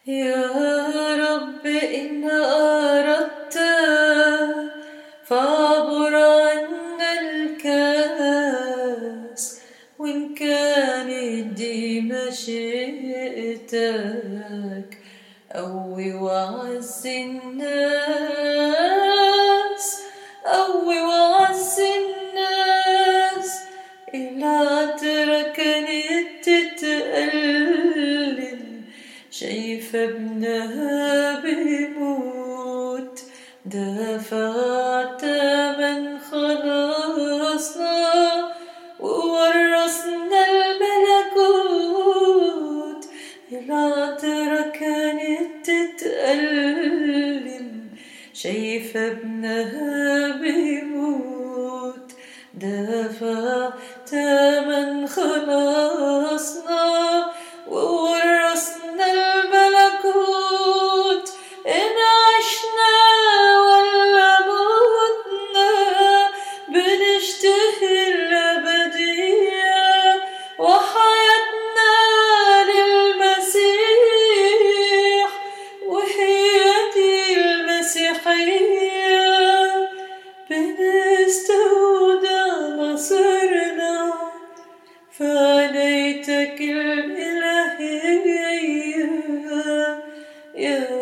يا رب إن أردت فاعبر عنا الكاس وإن كانت دي مشيئتك قوي وعز الناس قوي وعز الناس العترة كانت تتألم شايفة ابنها بيموت دفعت من خلصنا وورثنا الملكوت العذرة كانت تتألم شايفة ابنها بيموت دفعت من خلصنا وورثنا الملكوت إن عشنا ولا متنا بنشتهي الأبدية وحياتنا للمسيح وهي دي المسيحية بنستودع مصيرنا فعنيتك الإلهية يا